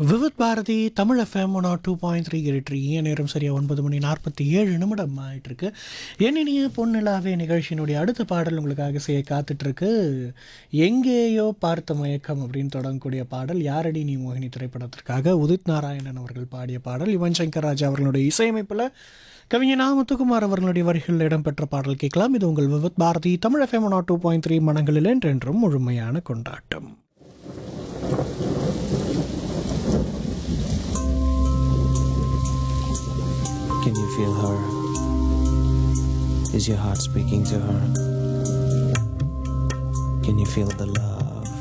Vividh Bharati Tamil FM one two point three எட்டு நேரம் சரியாக ஒன்பது மணி நாற்பத்தி ஏழு நிமிடம் ஆயிட்டிருக்கு என்னினிய பொன்னிலாவே நிகழ்ச்சியினுடைய அடுத்த பாடல் உங்களுக்காக செய்ய காத்துட்ருக்கு எங்கேயோ பார்த்த மயக்கம் அப்படின்னு தொடங்கக்கூடிய பாடல் யாரடி நீ மோகினி திரைப்படத்திற்காக உதித் நாராயணன் அவர்கள் பாடிய பாடல் யுவன் சங்கர் ராஜா அவர்களுடைய இசையமைப்பில் கவிஞர் நாமத்துக்குமார் அவர்களுடைய வரிகளில் இடம்பெற்ற பாடல் கேட்கலாம் இது உங்கள் Vividh Bharati Tamil FM one two point three மனங்களில் என்றென்றும் முழுமையான கொண்டாட்டம் Can you feel her? Is your heart speaking to her? Can you feel the love?